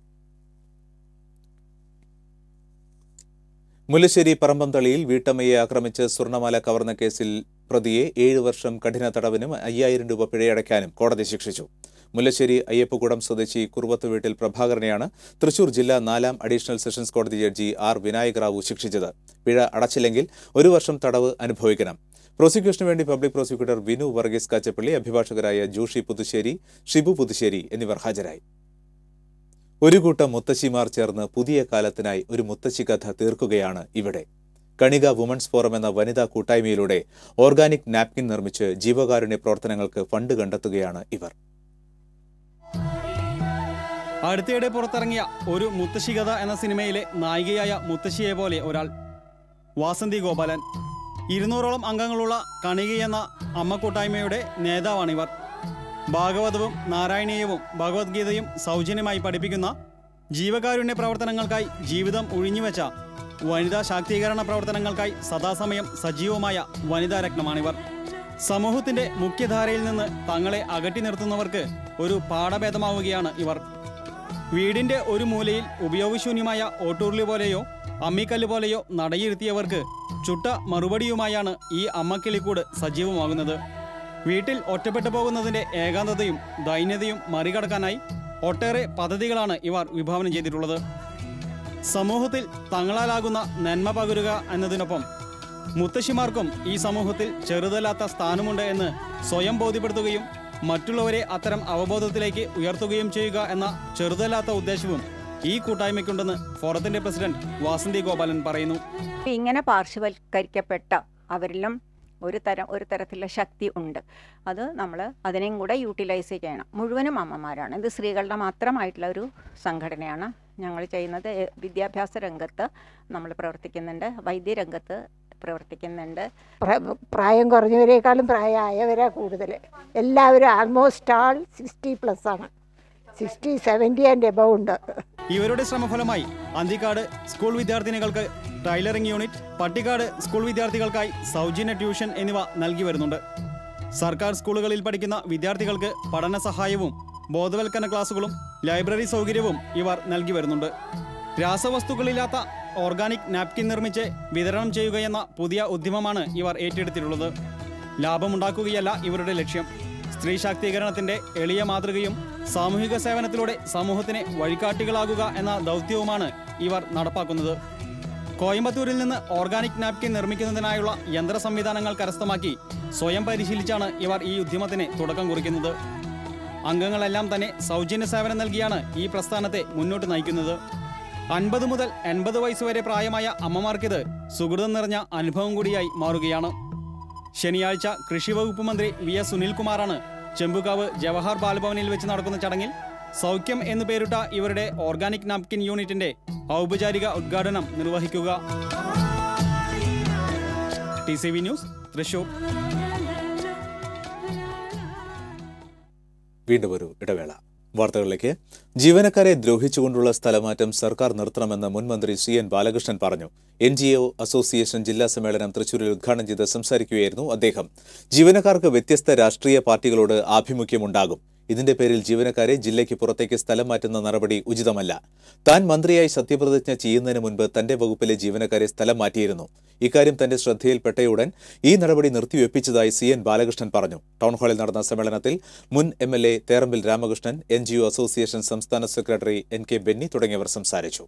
മുല്ലശ്ശേരി പറമ്പംതളിയിൽ വീട്ടമ്മയെ ആക്രമിച്ച് സ്വർണ്ണമാല കവർന്ന കേസിൽ പ്രതിയെ ഏഴ് വർഷം കഠിന തടവിനും അയ്യായിരം രൂപ പിഴയടയ്ക്കാനും കോടതി ശിക്ഷിച്ചു മുല്ലശ്ശേരി അയ്യപ്പക്കുടം സ്വദേശി കുറുവത്ത് വീട്ടിൽ പ്രഭാകരനെയാണ് തൃശൂർ ജില്ലാ നാലാം അഡീഷണൽ സെഷൻസ് കോടതി ജഡ്ജി ആർ വിനായക് റാവു ശിക്ഷിച്ചത് പിഴ അടച്ചില്ലെങ്കിൽ ഒരു വർഷം തടവ് അനുഭവിക്കണം പ്രോസിക്യൂഷന് വേണ്ടി പബ്ലിക് പ്രോസിക്യൂട്ടർ വിനു വർഗീസ് കാച്ചപ്പള്ളി അഭിഭാഷകരായ ജോഷി പുതുശ്ശേരി ഷിബു പുതുശ്ശേരി എന്നിവർ ഹാജരായി ഒരു കൂട്ടം മുത്തശ്ശിമാർ ചേർന്ന് പുതിയ കാലത്തിനായി ഒരു മുത്തശ്ശി കഥ തീർക്കുകയാണ് ഇവിടെ കണിക വുമൺസ് ഫോറം എന്ന വനിതാ കൂട്ടായ്മയിലൂടെ ഓർഗാനിക് നാപ്കിൻ നിർമ്മിച്ച് ജീവകാരുണ്യ പ്രവർത്തനങ്ങൾക്ക് ഫണ്ട് കണ്ടെത്തുകയാണ് ഇവർ അടുത്തിടെ പുറത്തിറങ്ങിയ ഒരു മുത്തശ്ശി കഥ എന്ന സിനിമയിലെ നായികയായ മുത്തശ്ശിയെ പോലെ ഒരാൾ വാസന്തി ഗോപാലൻ ഇരുന്നൂറോളം അംഗങ്ങളുള്ള കണിക എന്ന അമ്മ കൂട്ടായ്മയുടെ നേതാവാണിവർ ഭാഗവതവും നാരായണീയവും ഭഗവത്ഗീതയും സൗജന്യമായി പഠിപ്പിക്കുന്ന ജീവകാരുണ്യ പ്രവർത്തനങ്ങൾക്കായി ജീവിതം ഒഴിഞ്ഞുവെച്ച വനിതാ ശാക്തീകരണ പ്രവർത്തനങ്ങൾക്കായി സദാസമയം സജീവമായ വനിതാ രത്നമാണിവർ സമൂഹത്തിന്റെ മുഖ്യധാരയിൽ നിന്ന് തങ്ങളെ അകറ്റി നിർത്തുന്നവർക്ക് ഒരു പാഠഭേദമാവുകയാണ് ഇവർ വീടിന്റെ ഒരു മൂലയിൽ ഉപയോഗശൂന്യമായ ഓട്ടൂർലി പോലെയോ അമ്മിക്കല്ല് പോലെയോ നടയിരുത്തിയവർക്ക് ചുട്ട മറുപടിയുമായാണ് ഈ അമ്മക്കിളിക്കൂട് സജീവമാകുന്നത് വീട്ടിൽ ഒറ്റപ്പെട്ടു പോകുന്നതിന്റെ ഏകാന്തതയും ദൈന്യതയും മറികടക്കാനായി ഒട്ടേറെ പദ്ധതികളാണ് ഇവർ വിഭാവനം ചെയ്തിട്ടുള്ളത് സമൂഹത്തിൽ തങ്ങളാലാകുന്ന നന്മ പകരുക എന്നതിനൊപ്പം മുത്തശ്ശിമാർക്കും ഈ സമൂഹത്തിൽ ചെറുതല്ലാത്ത സ്ഥാനമുണ്ട് എന്ന് സ്വയം ബോധ്യപ്പെടുത്തുകയും മറ്റുള്ളവരെ അത്തരം അവബോധത്തിലേക്ക് ഉയർത്തുകയും ചെയ്യുക എന്ന ചെറുതല്ലാത്ത ഉദ്ദേശവും ഈ കൂട്ടായ്മയ്ക്കുണ്ടെന്ന് ഫോറത്തിന്റെ പ്രസിഡന്റ് വാസന്തി ഗോപാലൻ പറയുന്നു ഇങ്ങനെ പാർശ്വവൽക്കരിക്കപ്പെട്ട അവരിലും ഒരു തരം ഒരു തരത്തിലുള്ള ശക്തി ഉണ്ട് അത് നമ്മൾ അതിനെയും കൂടെ യൂട്ടിലൈസ് ചെയ്യണം മുഴുവനും അമ്മമാരാണ് ഇത് സ്ത്രീകളുടെ മാത്രമായിട്ടുള്ള ഒരു സംഘടനയാണ് ഞങ്ങൾ ചെയ്യുന്നത് എ- വിദ്യാഭ്യാസ രംഗത്ത് നമ്മൾ പ്രവർത്തിക്കുന്നുണ്ട് വൈദ്യരംഗത്ത് പ്രവർത്തിക്കുന്നുണ്ട് പ്ര- പ്രായം കുറഞ്ഞവരെക്കാളും പ്രായമായവരാ കൂടുതൽ എല്ലാവരും ആൾമോസ്റ്റ് ആൾ സിക്സ്റ്റി പ്ലസ് ആണ് സിക്സ്റ്റി സെവൻറ്റി ആൻഡ് എബവ് ഉണ്ട് ഇവരുടെ ശ്രമഫലമായി അന്തിക്കാട് സ്കൂൾ വിദ്യാർത്ഥിനികൾക്ക് ടൈലറിംഗ് യൂണിറ്റ് പട്ടിക്കാട് സ്കൂൾ വിദ്യാർത്ഥികൾക്കായി സൗജന്യ ട്യൂഷൻ എന്നിവ നൽകി വരുന്നുണ്ട് സർക്കാർ സ്കൂളുകളിൽ പഠിക്കുന്ന വിദ്യാർത്ഥികൾക്ക് പഠന സഹായവും ബോധവൽക്കരണ ക്ലാസുകളും ലൈബ്രറി സൗകര്യവും ഇവർ നൽകി വരുന്നുണ്ട് രാസവസ്തുക്കളില്ലാത്ത ഓർഗാനിക് നാപ്കിൻ നിർമ്മിച്ച് വിതരണം ചെയ്യുകയെന്ന പുതിയ ഉദ്യമമാണ് ഇവർ ഏറ്റെടുത്തിട്ടുള്ളത് ലാഭമുണ്ടാക്കുകയല്ല ഇവരുടെ ലക്ഷ്യം സ്ത്രീ ശാക്തീകരണത്തിന്റെ എളിയ മാതൃകയും സാമൂഹിക സേവനത്തിലൂടെ സമൂഹത്തിന് വഴികാട്ടികളാകുക എന്ന ദൗത്യവുമാണ് ഇവർ നടപ്പാക്കുന്നത് കോയമ്പത്തൂരിൽ നിന്ന് ഓർഗാനിക് നാപ്കിൻ നിർമ്മിക്കുന്നതിനായുള്ള യന്ത്ര സംവിധാനങ്ങൾ കരസ്ഥമാക്കി സ്വയം പരിശീലിച്ചാണ് ഇവർ ഈ ഉദ്യമത്തിന് തുടക്കം കുറിക്കുന്നത് അംഗങ്ങളെല്ലാം തന്നെ സൗജന്യ സേവനം നൽകിയാണ് ഈ പ്രസ്ഥാനത്തെ മുന്നോട്ട് നയിക്കുന്നത് അൻപത് മുതൽ എൺപത് വയസ്സ് വരെ പ്രായമായ അമ്മമാർക്കിത് സുഹൃതം നിറഞ്ഞ അനുഭവം കൂടിയായി മാറുകയാണ് ശനിയാഴ്ച കൃഷി വകുപ്പ് മന്ത്രി വി എസ് സുനിൽകുമാറാണ് ചെമ്പുകാവ് ജവഹർ ബാലഭവനിൽ വെച്ച് നടക്കുന്ന ചടങ്ങിൽ സൗഖ്യം എന്നു പേരിട്ട ഇവരുടെ ഓർഗാനിക് നാപ്കിൻ യൂണിറ്റിന്റെ ഔപചാരിക ഉദ്ഘാടനം നിർവഹിക്കുക T C V news Thrissur വീണ്ടും ഒരു ഇടവേള വാർത്തകളിലേക്ക് ജീവനക്കാരെ ദ്രോഹിച്ചുകൊണ്ടുള്ള സ്ഥലമാറ്റം സർക്കാർ നിർത്തണമെന്ന് മുൻ മന്ത്രി സി എൻ ബാലകൃഷ്ണൻ പറഞ്ഞു എൻ ജി ഒ അസോസിയേഷൻ ജില്ലാ സമ്മേളനം തൃശൂരിൽ ഉദ്ഘാടനം ചെയ്ത് സംസാരിക്കുകയായിരുന്നു അദ്ദേഹം ജീവനക്കാർക്ക് വ്യത്യസ്ത രാഷ്ട്രീയ പാർട്ടികളോട് ആഭിമുഖ്യമുണ്ടാകും ഇതിന്റെ പേരിൽ ജീവനക്കാരെ ജില്ലയ്ക്ക് പുറത്തേക്ക് സ്ഥലം മാറ്റുന്ന നടപടി ഉചിതമല്ല താൻ മന്ത്രിയായി സത്യപ്രതിജ്ഞ ചെയ്യുന്നതിന് മുൻപ് തന്റെ വകുപ്പിലെ ജീവനക്കാരെ സ്ഥലം മാറ്റിയിരുന്നു ഇക്കാര്യം തന്റെ ശ്രദ്ധയിൽപ്പെട്ടയുടൻ ഈ നടപടി നിർത്തിവെപ്പിച്ചതായി സി എൻ ബാലകൃഷ്ണൻ പറഞ്ഞു ടൗൺഹാളിൽ നടന്ന സമ്മേളനത്തിൽ മുൻ M L A Therambil Ramakrishnan N G O association സംസ്ഥാന സെക്രട്ടറി എൻ കെ ബെന്നി തുടങ്ങിയവർ സംസാരിച്ചു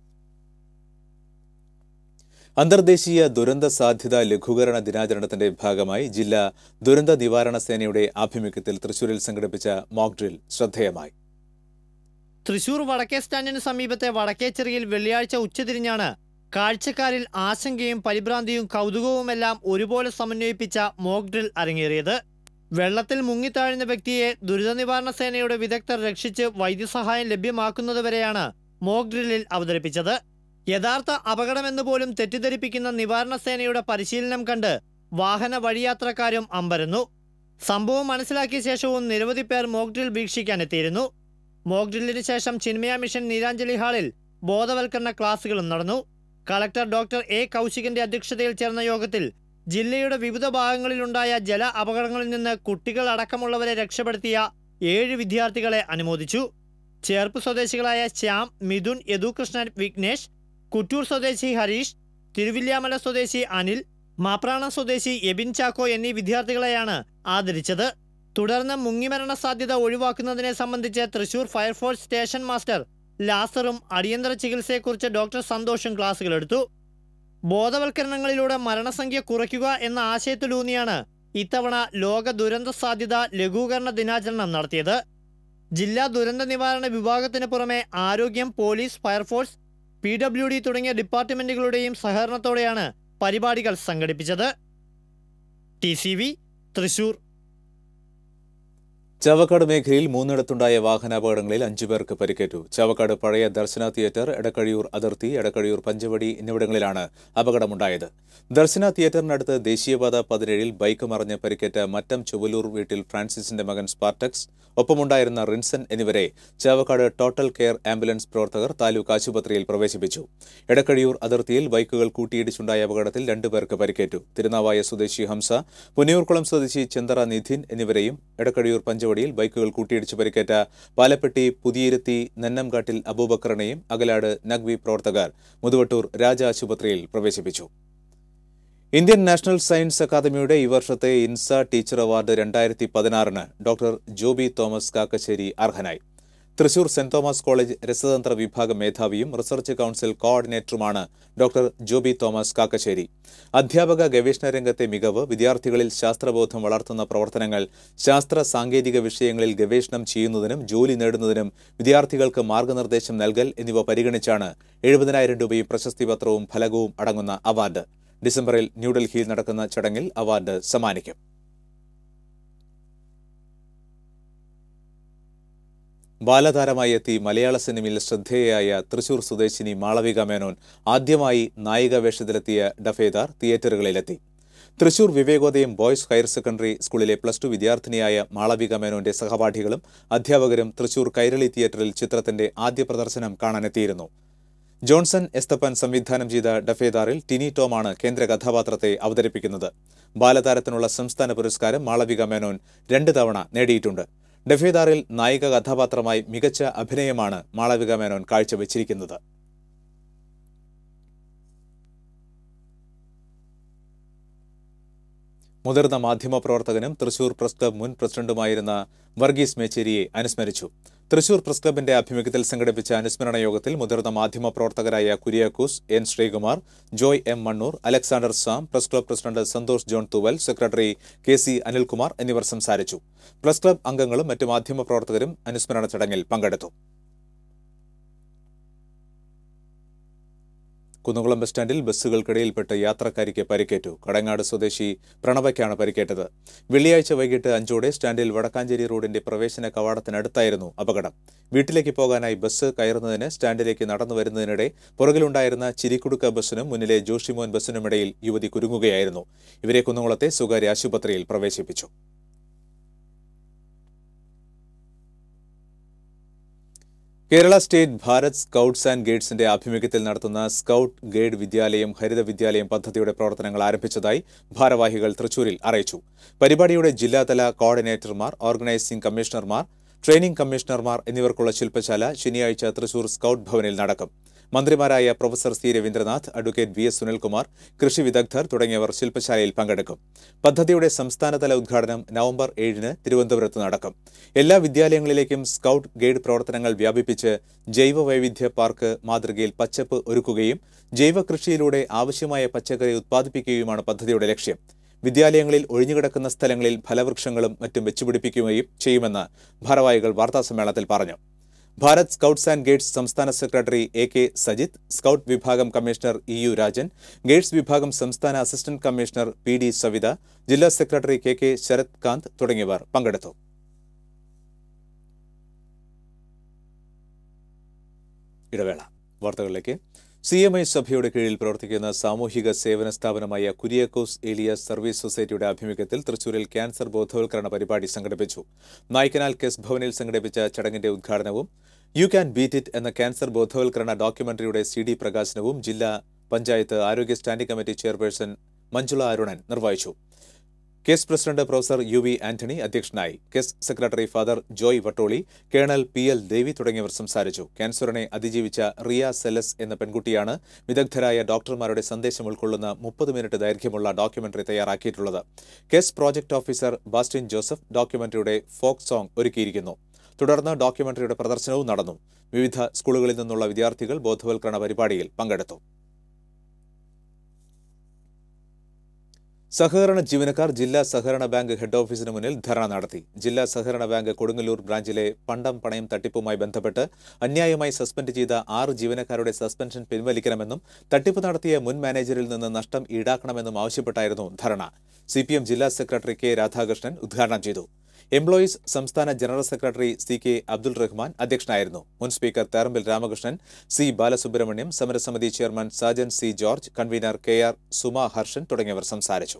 അന്തർദേശീയ ദുരന്ത സാധ്യത ലഘൂകരണ ദിനാചരണത്തിന്റെ ഭാഗമായി ജില്ലാ ദുരന്ത നിവാരണ സേനയുടെ ആഭിമുഖ്യത്തിൽ തൃശൂരിൽ സംഘടിപ്പിച്ച മോക്ക് ഡ്രിൽ ശ്രദ്ധേയമായി തൃശൂർ വടക്കേ സ്റ്റാൻഡിന് സമീപത്തെ വടക്കേച്ചെറിയിൽ വെള്ളിയാഴ്ച ഉച്ചതിരിഞ്ഞാണ് കാഴ്ചക്കാരിൽ ആശങ്കയും പരിഭ്രാന്തിയും കൗതുകവുമെല്ലാം ഒരുപോലെ സമന്വയിപ്പിച്ച മോക്ക് ഡ്രിൽ അരങ്ങേറിയത് വെള്ളത്തിൽ മുങ്ങിത്താഴുന്ന വ്യക്തിയെ ദുരിതനിവാരണ സേനയുടെ വിദഗ്ധർ രക്ഷിച്ച് വൈദ്യസഹായം ലഭ്യമാക്കുന്നതുവരെയാണ് മോക്ക് ഡ്രില്ലിൽ അവതരിപ്പിച്ചത് യഥാർത്ഥ അപകടമെന്ന് പോലും തെറ്റിദ്ധരിപ്പിക്കുന്ന നിവാരണ സേനയുടെ പരിശീലനം കണ്ട് വാഹന വഴിയാത്രക്കാരും അമ്പരന്നു സംഭവം മനസ്സിലാക്കിയ ശേഷവും നിരവധി പേർ മോക്ക് ഡ്രിൽ വീക്ഷിക്കാനെത്തിയിരുന്നു മോക്ക് ഡ്രില്ലിന് ശേഷം ചിന്മയ മിഷൻ നീരാഞ്ജലി ഹാളിൽ ബോധവൽക്കരണ ക്ലാസുകളും നടന്നു കളക്ടർ ഡോക്ടർ എ കൗശികന്റെ അധ്യക്ഷതയിൽ ചേർന്ന യോഗത്തിൽ ജില്ലയുടെ വിവിധ ഭാഗങ്ങളിലുണ്ടായ ജല അപകടങ്ങളിൽ നിന്ന് കുട്ടികൾ അടക്കമുള്ളവരെ രക്ഷപ്പെടുത്തിയ ഏഴ് വിദ്യാർത്ഥികളെ അനുമോദിച്ചു ചേർപ്പ് സ്വദേശികളായ ശ്യാം മിഥുൻ യദുകൃഷ്ണൻ വിഘ്നേഷ് കുറ്റൂർ സ്വദേശി ഹരീഷ് തിരുവില്യാമല സ്വദേശി അനിൽ മാപ്രാണ സ്വദേശി എബിൻ ചാക്കോ എന്നീ വിദ്യാർത്ഥികളെയാണ് ആദരിച്ചത് തുടർന്ന് മുങ്ങിമരണ സാധ്യത ഒഴിവാക്കുന്നതിനെ സംബന്ധിച്ച് തൃശൂർ ഫയർഫോഴ്സ് സ്റ്റേഷൻ മാസ്റ്റർ ലാസറും അടിയന്തര ചികിത്സയെക്കുറിച്ച് ഡോക്ടർ സന്തോഷും ക്ലാസുകളെടുത്തു ബോധവൽക്കരണങ്ങളിലൂടെ മരണസംഖ്യ കുറയ്ക്കുക എന്ന ആശയത്തിലൂന്നിയാണ് ഇത്തവണ ലോക ദുരന്ത സാധ്യത ലഘൂകരണ ദിനാചരണം നടത്തിയത് ജില്ലാ ദുരന്ത നിവാരണ വിഭാഗത്തിന് പുറമെ ആരോഗ്യം police fire force P W D തുടങ്ങിയ ഡിപ്പാർട്ട്മെന്റുകളുടെയും സഹകരണത്തോടെയാണ് പരിപാടികൾ സംഘടിപ്പിച്ചത് T C V Thrissur Chavakkad മേഖലയിൽ മൂന്നിടത്തുണ്ടായ വാഹനാപകടങ്ങളിൽ അഞ്ചു പേർക്ക് പരിക്കേറ്റു ചാവക്കാട് പഴയ ദർശന തിയേറ്റർ എടക്കഴിയൂർ അതിർത്തി എടക്കഴിയൂർ പഞ്ചവടി എന്നിവിടങ്ങളിലാണ് അപകടമുണ്ടായത് ദർശന തിയേറ്ററിനടുത്ത് ദേശീയപാത പതിനേഴിൽ ബൈക്ക് മറിഞ്ഞ് പരിക്കേറ്റ മറ്റം ചുവലൂർ വീട്ടിൽ ഫ്രാൻസിസിന്റെ മകൻ സ്പാർട്ടക്സ് ഒപ്പമുണ്ടായിരുന്ന റിൻസൻ എന്നിവരെ ചാവക്കാട് ടോട്ടൽ കെയർ ആംബുലൻസ് പ്രവർത്തകർ താലൂക്ക് ആശുപത്രിയിൽ പ്രവേശിപ്പിച്ചു എടക്കഴിയൂർ അതിർത്തിയിൽ ബൈക്കുകൾ കൂട്ടിയിടിച്ചുണ്ടായ അപകടത്തിൽ രണ്ടുപേർക്ക് പരിക്കേറ്റു തിരുനാവായ സ്വദേശി ഹംസ പുന്നിയൂർക്കുളം സ്വദേശി ചെന്തറ നിധിൻ എന്നിവരെയും എടക്കഴിയൂർ പഞ്ചവടിയിൽ ബൈക്കുകൾ കൂട്ടിയിടിച്ച് പരിക്കേറ്റ പാലപ്പെട്ടി പുതിയിരുത്തി നെന്നംകാട്ടിൽ അബൂബക്കറിനെയും അകലാട് നഗ്വി പ്രവർത്തകർ മുതുവട്ടൂർ രാജ ആശുപത്രിയിൽ പ്രവേശിപ്പിച്ചു ഇന്ത്യൻ നാഷണൽ സയൻസ് അക്കാദമിയുടെ ഈ വർഷത്തെ ഇൻസ ടീച്ചർ അവാർഡ് രണ്ടായിരത്തി പതിനാറിന് ഡോക്ടർ ജോബി തോമസ് കാക്കശ്ശേരി അർഹനായി തൃശൂർ സെന്റ് തോമസ് കോളേജ് രസതന്ത്ര വിഭാഗം മേധാവിയും റിസർച്ച് കൗൺസിൽ കോർഡിനേറ്ററുമാണ് ഡോക്ടർ ജോബി തോമസ് കാക്കശ്ശേരി അധ്യാപക ഗവേഷണ രംഗത്തെ മികവ് വിദ്യാർത്ഥികളിൽ ശാസ്ത്രബോധം വളർത്തുന്ന പ്രവർത്തനങ്ങൾ ശാസ്ത്ര സാങ്കേതിക വിഷയങ്ങളിൽ ഗവേഷണം ചെയ്യുന്നതിനും ജോലി നേടുന്നതിനും വിദ്യാർത്ഥികൾക്ക് മാർഗനിർദ്ദേശം നൽകൽ എന്നിവ പരിഗണിച്ചാണ് എഴുപതിനായിരം രൂപയും പ്രശസ്തി പത്രവും ഫലകവും അടങ്ങുന്ന അവാർഡ് ഡിസംബറിൽ ന്യൂഡൽഹിയിൽ നടക്കുന്ന ചടങ്ങിൽ അവാർഡ് സമ്മാനിക്കും ബാലതാരമായി എത്തി മലയാള സിനിമയിൽ ശ്രദ്ധേയയായ തൃശൂർ സ്വദേശിനി മാളവിക മേനോൻ ആദ്യമായി നായിക വേഷത്തിലെത്തിയ ഡഫേദാർ തിയേറ്ററുകളിലെത്തി Thrissur Vivekodayam boys higher secondary സ്കൂളിലെ പ്ലസ് ടു വിദ്യാർത്ഥിനിയായ മാളവിക മേനോന്റെ സഹപാഠികളും അധ്യാപകരും തൃശൂർ കൈരളി തിയേറ്ററിൽ ചിത്രത്തിന്റെ ആദ്യ പ്രദർശനം കാണാനെത്തിയിരുന്നു ജോൺസൺ എസ്തപ്പൻ സംവിധാനം ചെയ്ത ഡഫേദാറിൽ ടിനി ടോമാണ് കേന്ദ്ര കഥാപാത്രത്തെ അവതരിപ്പിക്കുന്നത് ബാലതാരത്തിനുള്ള സംസ്ഥാന പുരസ്കാരം മാളവിക മേനോൻ രണ്ട് തവണ നേടിയിട്ടുണ്ട് ഡഫേദാറിൽ നായിക കഥാപാത്രമായി മികച്ച അഭിനയമാണ് മാളവിക മേനോൻ കാഴ്ചവെച്ചിരിക്കുന്നത് മുതിർന്ന മാധ്യമപ്രവർത്തകനും തൃശൂർ പ്രസ് ക്ലബ് മുൻ പ്രസിഡന്റുമായിരുന്ന വർഗീസ് മേച്ചേരിയെ അനുസ്മരിച്ചു തൃശൂർ പ്രസ് ക്ലബിന്റെ ആഭിമുഖ്യത്തിൽ സംഘടിപ്പിച്ച അനുസ്മരണ യോഗത്തിൽ മുതിർന്ന മാധ്യമപ്രവർത്തകരായ Kuriakose N Sreekumar Joy M Mannoor Alexander Sam press club president Santhosh John Thooval secretary K C Anilkumar എന്നിവർ സംസാരിച്ചു പ്രസ് ക്ലബ് അംഗങ്ങളും മറ്റു മാധ്യമപ്രവർത്തകരും അനുസ്മരണ ചടങ്ങിൽ പങ്കെടുത്തു കുന്നംകുളം ബസ് സ്റ്റാൻഡിൽ ബസ്സുകൾക്കിടയിൽപ്പെട്ട് യാത്രക്കാരിക്ക് പരിക്കേറ്റു കടങ്ങാട് സ്വദേശി പ്രണവയ്ക്കാണ് പരിക്കേറ്റത് വെള്ളിയാഴ്ച വൈകിട്ട് അഞ്ചോടെ സ്റ്റാൻഡിൽ വടക്കാഞ്ചേരി റോഡിന്റെ പ്രവേശന കവാടത്തിനടുത്തായിരുന്നു അപകടം വീട്ടിലേക്ക് പോകാനായി ബസ് കയറുന്നതിന് സ്റ്റാൻഡിലേക്ക് നടന്നു വരുന്നതിനിടെ പുറകിലുണ്ടായിരുന്ന ചിരിക്കുടുക്ക ബസ്സിനും മുന്നിലെ ജോഷിമോൻ ബസ്സിനുമിടയിൽ യുവതി കുരുങ്ങുകയായിരുന്നു ഇവരെ കുന്നംകുളത്തെ സ്വകാര്യ ആശുപത്രിയിൽ പ്രവേശിപ്പിച്ചു Kerala state Bharat scouts and ഗൈഡ്സിന്റെ ആഭിമുഖ്യത്തിൽ നടത്തുന്ന സ്കൌട്ട് ഗൈഡ് വിദ്യാലയം ഹരിത വിദ്യാലയം പദ്ധതിയുടെ പ്രവർത്തനങ്ങൾ ആരംഭിച്ചതായി ഭാരവാഹികൾ തൃശൂരിൽ അറിയിച്ചു പരിപാടിയുടെ ജില്ലാതല കോർഡിനേറ്റർമാർ ഓർഗനൈസിംഗ് കമ്മീഷണർമാർ ട്രെയിനിംഗ് കമ്മീഷണർമാർ എന്നിവർക്കുള്ള ശില്പശാല ശനിയാഴ്ച തൃശൂർ സ്കൌട്ട് ഭവനിൽ നടക്കും മന്ത്രിമാരായ professor C Raveendranath advocate V S Sunilkumar കൃഷി വിദഗ്ധർ തുടങ്ങിയവർ ശില്പശാലയിൽ പങ്കെടുക്കും പദ്ധതിയുടെ സംസ്ഥാനതല ഉദ്ഘാടനം നവംബർ ഏഴിന് തിരുവനന്തപുരത്ത് നടക്കും എല്ലാ വിദ്യാലയങ്ങളിലേക്കും സ്കൌട്ട് ഗൈഡ് പ്രവർത്തനങ്ങൾ വ്യാപിപ്പിച്ച് ജൈവ വൈവിധ്യ പാർക്ക് മാതൃകയിൽ പച്ചപ്പ് ഒരുക്കുകയും ജൈവ കൃഷിയിലൂടെ ആവശ്യമായ പച്ചക്കറി ഉത്പാദിപ്പിക്കുകയുമാണ് പദ്ധതിയുടെ ലക്ഷ്യം വിദ്യാലയങ്ങളിൽ ഒഴിഞ്ഞുകിടക്കുന്ന സ്ഥലങ്ങളിൽ ഫലവൃക്ഷങ്ങളും മറ്റും വെച്ചുപിടിപ്പിക്കുകയും ചെയ്യുമെന്ന് ഭാരവാഹികൾ വാർത്താസമ്മേളനത്തിൽ പറഞ്ഞു ഭാരത് സ്കൌട്ട്സ് ആൻഡ് ഗൈഡ്സ് സംസ്ഥാന secretary A K Sajith scout വിഭാഗം commissioner E U Rajan guides വിഭാഗം സംസ്ഥാന assistant commissioner P D Savitha ജില്ലാ secretary K K Sarath Kanth തുടങ്ങിയവർ പങ്കെടുത്തു ഇടവേള വാർത്തകളിലേക്ക് സി എം ഐ സഭയുടെ കീഴിൽ പ്രവർത്തിക്കുന്ന സാമൂഹിക സേവന സ്ഥാപനമായ കുര്യാക്കോസ് ഏലിയാസ് സർവീസ് സൊസൈറ്റിയുടെ ആഭിമുഖ്യത്തിൽ തൃശൂരിൽ ക്യാൻസർ ബോധവൽക്കരണ പരിപാടി സംഘടിപ്പിച്ചു നായ്ക്കനാൽ കെസ് ഭവനിൽ സംഘടിപ്പിച്ച ചടങ്ങിന്റെ ഉദ്ഘാടനവും യു ക്യാൻ ബീറ്റ് ഇറ്റ് എന്ന ക്യാൻസർ ബോധവൽക്കരണ ഡോക്യുമെന്ററിയുടെ സി ഡി പ്രകാശനവും ജില്ലാ പഞ്ചായത്ത് ആരോഗ്യ standing committee chairperson Manjula Arunan നിർവഹിച്ചു case president professor U V Antony അധ്യക്ഷനായി case secretary father Joy Vattoli colonel P L Devi തുടങ്ങിയവർ സംസാരിച്ചു ക്യാൻസറിനെ അതിജീവിച്ച റിയ സെലസ് എന്ന പെൺകുട്ടിയാണ് വിദഗ്ധരായ ഡോക്ടർമാരുടെ സന്ദേശം ഉൾക്കൊള്ളുന്ന മുപ്പത് മിനിറ്റ് ദൈർഘ്യമുള്ള ഡോക്യുമെന്ററി തയ്യാറാക്കിയിട്ടുള്ളത് case project officer Bastin Joseph ഡോക്യുമെന്ററിയുടെ ഫോക്ക് സോങ് ഒരുക്കിയിരിക്കുന്നു തുടർന്ന് ഡോക്യുമെന്ററിയുടെ പ്രദർശനവും നടന്നു വിവിധ സ്കൂളുകളിൽ നിന്നുള്ള വിദ്യാർത്ഥികൾ ബോധവൽക്കരണ പരിപാടിയിൽ പങ്കെടുത്തു സഹകരണ ജീവനക്കാർ ജില്ലാ സഹകരണ ബാങ്ക് ഹെഡ് ഓഫീസിന് മുന്നിൽ ധർണ നടത്തി ജില്ലാ സഹകരണ ബാങ്ക് കൊടുങ്ങല്ലൂർ ബ്രാഞ്ചിലെ പണ്ടം പണയം തട്ടിപ്പുമായി ബന്ധപ്പെട്ട് അന്യായമായി സസ്പെൻഡ് ചെയ്ത ആറ് ജീവനക്കാരുടെ സസ്പെൻഷൻ പിൻവലിക്കണമെന്നും തട്ടിപ്പ് നടത്തിയ മുൻ മാനേജറിൽ നിന്ന് നഷ്ടം ഈടാക്കണമെന്നും ആവശ്യപ്പെട്ടായിരുന്നു ധർണ സി ജില്ലാ സെക്രട്ടറി കെ രാധാകൃഷ്ണൻ ഉദ്ഘാടനം ചെയ്തു എംപ്ലോയീസ് സംസ്ഥാന general secretary C K Abdul Rahman അധ്യക്ഷനായിരുന്നു മുൻ സ്പീക്കർ തേറമ്പിൽ രാമകൃഷ്ണൻ സി ബാലസുബ്രഹ്മണ്യം സമരസമിതി chairman Sajan C George convener K R Suma Harshan തുടങ്ങിയവർ സംസാരിച്ചു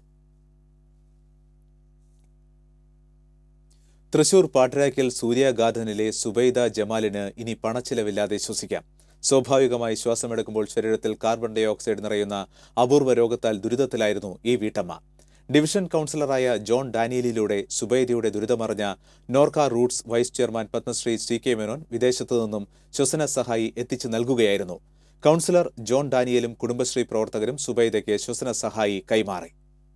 തൃശൂർ പാട്ടരാക്കിൽ സൂര്യാഘാതനിലെ സുബൈദ ജമാലിന് ഇനി പണച്ചിലവില്ലാതെ ശ്വസിക്കാം സ്വാഭാവികമായി ശ്വാസമെടുക്കുമ്പോൾ ശരീരത്തിൽ കാർബൺ ഡൈ ഓക്സൈഡ് നിറയുന്ന അപൂർവ രോഗത്താൽ ദുരിതത്തിലായിരുന്നു ഈ വീട്ടമ്മ ഡിവിഷൻ കൗൺസിലറായ ജോൺ ഡാനിയലിലൂടെ സുബൈദയുടെ ദുരിതമറിഞ്ഞ Norka roots vice chairman Padmashri C K Menon വിദേശത്തു നിന്നും ശ്വസന സഹായി എത്തിച്ചു നൽകുകയായിരുന്നു കൗൺസിലർ ജോൺ ഡാനിയലും കുടുംബശ്രീ പ്രവർത്തകരും സുബൈദയ്ക്ക് ശ്വസന സഹായി കൈമാറി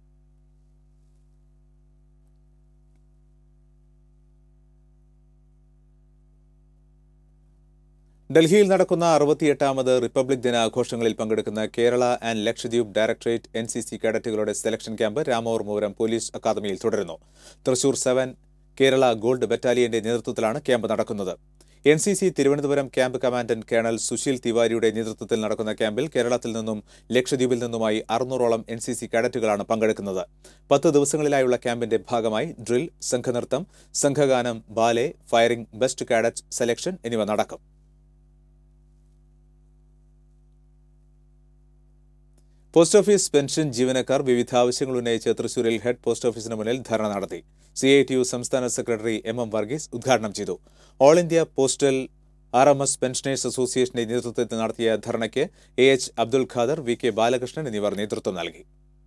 ഡൽഹിയിൽ നടക്കുന്ന അറുപത്തിയെട്ടാമത് റിപ്പബ്ലിക് ദിന ആഘോഷങ്ങളിൽ പങ്കെടുക്കുന്ന Kerala and Lakshadweep directorate N C C കേഡറ്റുകളുടെ സെലക്ഷൻ ക്യാമ്പ് രാമവർമ്മപുരം പോലീസ് അക്കാദമിയിൽ തുടരുന്നു തൃശൂർ സെവൻ കേരള ഗോൾഡ് ബറ്റാലിയന്റെ നേതൃത്വത്തിലാണ് ക്യാമ്പ് നടക്കുന്നത് N C C Thiruvananthapuram camp commandant colonel Sushil തിവാരിയുടെ നേതൃത്വത്തിൽ നടക്കുന്ന ക്യാമ്പിൽ കേരളത്തിൽ നിന്നും ലക്ഷദ്വീപിൽ നിന്നുമായി അറുന്നൂറോളം എൻ സി സി കേഡറ്റുകളാണ് പങ്കെടുക്കുന്നത് പത്ത് ദിവസങ്ങളിലായുള്ള ക്യാമ്പിന്റെ ഭാഗമായി ഡ്രിൽ സംഘനൃത്തം സംഘഗാനം ballet firing best cadet selection എന്നിവ നടക്കും പോസ്റ്റ് ഓഫീസ് പെൻഷൻ ജീവനക്കാർ വിവിധ ആവശ്യങ്ങൾ ഉന്നയിച്ച് തൃശൂരിൽ ഹെഡ് പോസ്റ്റ് ഓഫീസിന് മുന്നിൽ ധർണ നടത്തി സി ഐ ടി യു സംസ്ഥാന സെക്രട്ടറി എം എം വർഗീസ് ഉദ്ഘാടനം ചെയ്തു all India postal R M S pensioners അസോസിയേഷന്റെ നേതൃത്വത്തിൽ നടത്തിയ ധർണയ്ക്ക് A H Abdul Khader V K Balakrishnan എന്നിവർ നേതൃത്വം നൽകി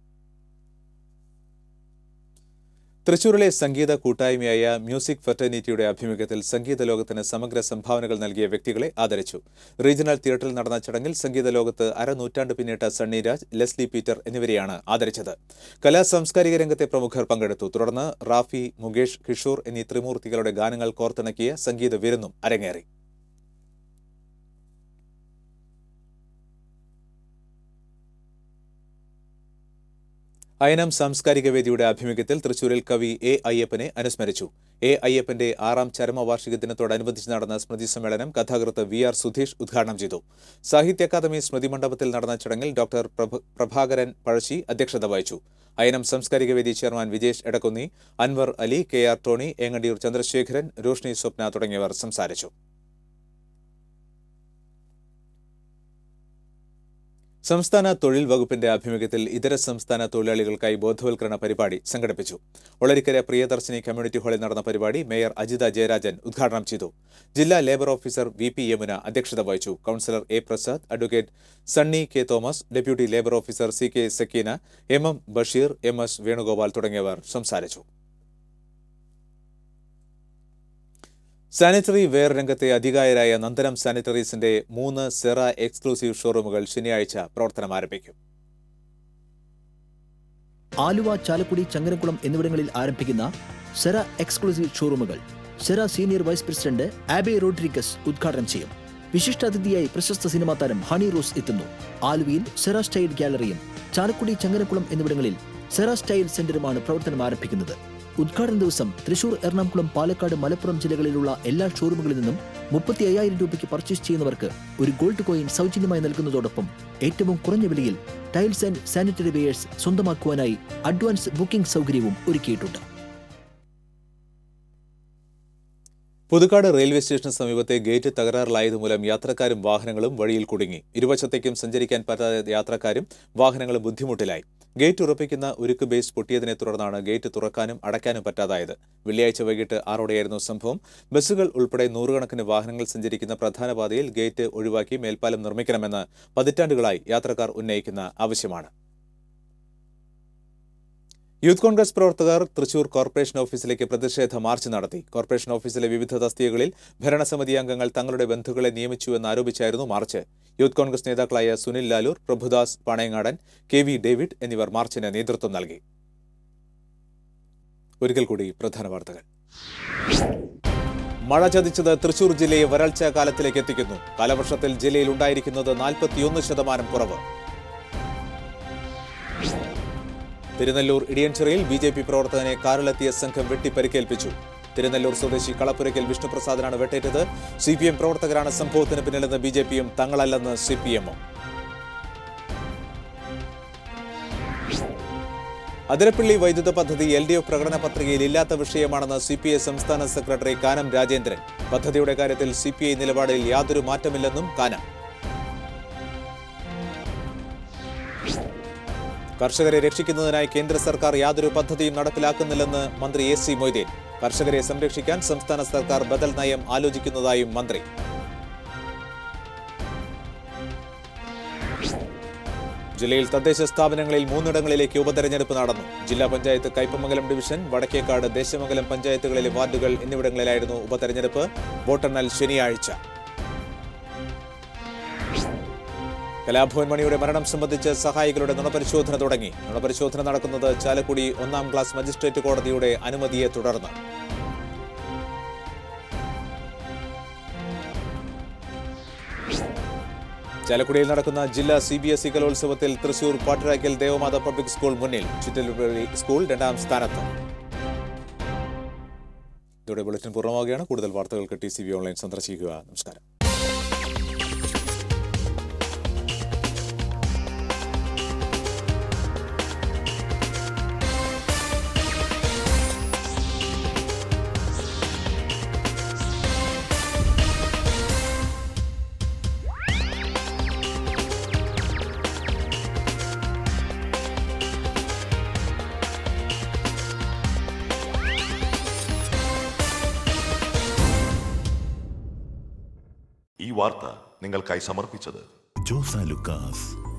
തൃശൂരിലെ സംഗീത കൂട്ടായ്മയായ മ്യൂസിക് ഫെറ്റേണിറ്റിയുടെ ആഭിമുഖ്യത്തിൽ സംഗീത ലോകത്തിന് സമഗ്ര സംഭാവനകൾ നൽകിയ വ്യക്തികളെ ആദരിച്ചു റീജിയണൽ തിയേറ്ററിൽ നടന്ന ചടങ്ങിൽ സംഗീത ലോകത്ത് അരനൂറ്റാണ്ട് പിന്നിട്ട സണ്ണി രാജ് ലെസ്ലി പീറ്റർ എന്നിവരെയാണ് ആദരിച്ചത് കലാ സാംസ്കാരിക രംഗത്തെ പ്രമുഖർ പങ്കെടുത്തു തുടർന്ന് റാഫി മുകേഷ് കിഷോർ എന്നീ ത്രിമൂർത്തികളുടെ ഗാനങ്ങൾ കോർത്തിണക്കിയ സംഗീത വിരുന്നും അരങ്ങേറി അയനം സാംസ്കാരിക വേദിയുടെ ആഭിമുഖ്യത്തിൽ തൃശൂരിൽ കവി എ അയ്യപ്പനെ അനുസ്മരിച്ചു എ അയ്യപ്പന്റെ ആറാം ചരമവാർഷിക ദിനത്തോടനുബന്ധിച്ച് നടന്ന സ്മൃതി സമ്മേളനം കഥാകൃത്ത് വി ആർ സുധീഷ് ഉദ്ഘാടനം ചെയ്തു സാഹിത്യ അക്കാദമി സ്മൃതി മണ്ഡപത്തിൽ നടന്ന ചടങ്ങിൽ ഡോക്ടർ പ്രഭ- പ്രഭാകരൻ പഴശ്ശി അധ്യക്ഷത വഹിച്ചു അയനം സാംസ്കാരിക വേദി chairman Vijesh Edakkunni Anwar Ali K R Tony Engandiyur Chandrasekharan Roshni Swapna തുടങ്ങിയവർ സംസാരിച്ചു സംസ്ഥാന തൊഴിൽ വകുപ്പിന്റെ ആഭിമുഖ്യത്തിൽ ഇതര സംസ്ഥാന തൊഴിലാളികൾക്കായി ബോധവൽക്കരണ പരിപാടി സംഘടിപ്പിച്ചു ഒളരിക്കര പ്രിയദർശിനി കമ്മ്യൂണിറ്റി ഹാളിൽ നടന്ന പരിപാടി മേയർ അജിത ജയരാജൻ ഉദ്ഘാടനം ചെയ്തു ജില്ലാ labour officer V P Yamuna അധ്യക്ഷത വഹിച്ചു councillor A Prasad advocate Sunny K Thomas deputy labour officer C K Sakeena M M Basheer M S Venugopal തുടങ്ങിയവർ സംസാരിച്ചു സാനിറ്ററി വെയർ രംഗത്തെ അധികായരായ നന്ദനം സാനിറ്ററീസിന്റെ മൂന്ന് സെറ എക്സ്ക്ലൂസീവ് ഷോറൂമുകൾ ശനിയാഴ്ച പ്രവർത്തനം ആരംഭിക്കും ആലുവ ചാലക്കുടി ചങ്ങരംകുളം എന്നിവിടങ്ങളിൽ ആരംഭിക്കുന്ന സെറ എക്സ്ക്ലൂസീവ് ഷോറൂമുകൾ Cera senior vice president Abe Rodrigues ഉദ്ഘാടനം ചെയ്യും വിശിഷ്ടാതിഥിയായി പ്രശസ്ത സിനിമാ താരം ഹണി റോസ് എത്തുന്നു ആലുവയിൽ സെറ സ്റ്റൈൽ ഗാലറിയും ചാലക്കുടി ചങ്ങരംകുളം എന്നിവിടങ്ങളിൽ സെറ സ്റ്റൈൽ സെന്ററുമാണ് പ്രവർത്തനം ആരംഭിക്കുന്നത് ഉദ്ഘാടന ദിവസം തൃശൂർ എറണാകുളം പാലക്കാട് മലപ്പുറം ജില്ലകളിലുള്ള എല്ലാ ഷോറൂമുകളിൽ നിന്നും മുപ്പത്തി അയ്യായിരം രൂപയ്ക്ക് പർച്ചേസ് ചെയ്യുന്നവർക്ക് ഒരു ഗോൾഡ് കോയിൻ സൗജന്യമായി നൽകുന്നതോടൊപ്പം ഏറ്റവും കുറഞ്ഞ വിലയിൽ ടൈൽസ് ആൻഡ് സാനിറ്ററി വെയേഴ്സ് സ്വന്തമാക്കുവാനായി അഡ്വാൻസ് ബുക്കിംഗ് സൗകര്യവും ഒരുക്കിയിട്ടുണ്ട് പുതുക്കാട് റെയിൽവേ സ്റ്റേഷന് സമീപത്തെ ഗേറ്റ് തകരാറിലായതുമൂലം യാത്രക്കാരും വാഹനങ്ങളും വഴിയിൽ കുടുങ്ങി ഇരുവശത്തേക്കും സഞ്ചരിക്കാൻ പറ്റാത്ത യാത്രക്കാരും വാഹനങ്ങളും ബുദ്ധിമുട്ടിലായി ഗേറ്റ് ഉറപ്പിക്കുന്ന ഉരുക്ക് ബേസ് പൊട്ടിയതിനെ തുടർന്നാണ് ഗേറ്റ് തുറക്കാനും അടയ്ക്കാനും പറ്റാതായത് വെള്ളിയാഴ്ച വൈകിട്ട് ആറോടെയായിരുന്നു സംഭവം ബസ്സുകൾ ഉൾപ്പെടെ നൂറുകണക്കിന് വാഹനങ്ങൾ സഞ്ചരിക്കുന്ന പ്രധാന പാതയിൽ ഗേറ്റ് ഒഴിവാക്കി മേൽപ്പാലം നിർമ്മിക്കണമെന്ന് പതിറ്റാണ്ടുകളായി യാത്രക്കാർ ഉന്നയിക്കുന്ന ആവശ്യമാണ് യൂത്ത് കോൺഗ്രസ് പ്രവർത്തകർ തൃശൂർ കോർപ്പറേഷൻ ഓഫീസിലേക്ക് പ്രതിഷേധ മാർച്ച് നടത്തി കോർപ്പറേഷൻ ഓഫീസിലെ വിവിധ തസ്തികകളിൽ ഭരണസമിതി അംഗങ്ങൾ തങ്ങളുടെ ബന്ധുക്കളെ നിയമിച്ചു എന്നാരോപിച്ചായിരുന്നു മാർച്ച് യൂത്ത് കോൺഗ്രസ് നേതാക്കളായ Sunil Lalur Prabhudas Panayangadan K V David എന്നിവർ മാർച്ചിന് നേതൃത്വം നൽകി ഒരിക്കൽ കൂടി പ്രധാന വാർത്തകൾ മഴ ചതിച്ചത് തൃശൂർ ജില്ലയെ വരൾച്ച കാലത്തിലേക്ക് എത്തിക്കുന്നു കാലവർഷത്തിൽ ജില്ലയിൽ ഉണ്ടായിരിക്കുന്നത് നാൽപ്പത്തിയൊന്ന് ശതമാനം കുറവ് തിരുനെല്ലൂർ ഇടിയൻചിറയിൽ ബി ജെ പി പ്രവർത്തകനെ കാറിലെത്തിയ സംഘം വെട്ടി പരിക്കേൽപ്പിച്ചു തിരുനെല്ലൂർ സ്വദേശി കളപ്പുരയ്ക്കൽ വിഷ്ണുപ്രസാദിനാണ് വെട്ടേറ്റത് സി പി എം പ്രവർത്തകരാണ് സംഭവത്തിന് പിന്നിലെന്ന് ബി ജെ പിയും തങ്ങളല്ലെന്ന് സി പി എമ്മും അതിരപ്പള്ളി വൈദ്യുത പദ്ധതി എൽ ഡി എഫ് പ്രകടന പത്രികയിൽ ഇല്ലാത്ത വിഷയമാണെന്ന് സി പി ഐ സംസ്ഥാന സെക്രട്ടറി കാനം രാജേന്ദ്രൻ പദ്ധതിയുടെ കാര്യത്തിൽ സി പി ഐ നിലപാടിൽ യാതൊരു മാറ്റമില്ലെന്നും കാനം കർഷകരെ രക്ഷിക്കുന്നതിനായി കേന്ദ്ര സർക്കാർ യാതൊരു പദ്ധതിയും നടപ്പിലാക്കുന്നില്ലെന്ന് മന്ത്രി എ സി മൊയ്തീൻ കർഷകരെ സംരക്ഷിക്കാൻ സംസ്ഥാന സർക്കാർ ബദൽ നയം ആലോചിക്കുന്നതായും മന്ത്രി ജില്ലയിൽ തദ്ദേശ സ്ഥാപനങ്ങളിൽ മൂന്നിടങ്ങളിലേക്ക് ഉപതെരഞ്ഞെടുപ്പ് നടന്നു ജില്ലാ പഞ്ചായത്ത് കയ്പമംഗലം ഡിവിഷൻ വടക്കേക്കാട് ദേശമംഗലം പഞ്ചായത്തുകളിലെ വാർഡുകൾ എന്നിവിടങ്ങളിലായിരുന്നു ഉപതെരഞ്ഞെടുപ്പ് വോട്ടെണ്ണൽ ശനിയാഴ്ച കലാഭവൻ മണിയുടെ മരണം സംബന്ധിച്ച് സഹായികളുടെ നുണപരിശോധന തുടങ്ങി നുണപരിശോധന നടക്കുന്നത് ചാലക്കുടി ഒന്നാം ക്ലാസ് മജിസ്ട്രേറ്റ് കോടതിയുടെ അനുമതിയെ തുടർന്ന് ചാലക്കുടിയിൽ നടക്കുന്ന ജില്ലാ സി ബി എസ് ഇ കലോത്സവത്തിൽ തൃശൂർ പാട്ടുരാക്കൽ ദേവമാത പബ്ലിക് സ്കൂൾ മുന്നിൽ ചിറ്റലുപള്ളി സ്കൂൾ രണ്ടാം സ്ഥാനത്ത് ഇതോടെ ബുള്ളറ്റിൻ പൂർണ്ണമാവുകയാണ് കൂടുതൽ വാർത്തകൾക്ക് ടി സി ബി ഓൺലൈൻ സന്ദർശിക്കുക നമസ്കാരം ഈ വാർത്ത നിങ്ങൾക്കായി സമർപ്പിച്ചത് ജോസ ലുക്കാസ്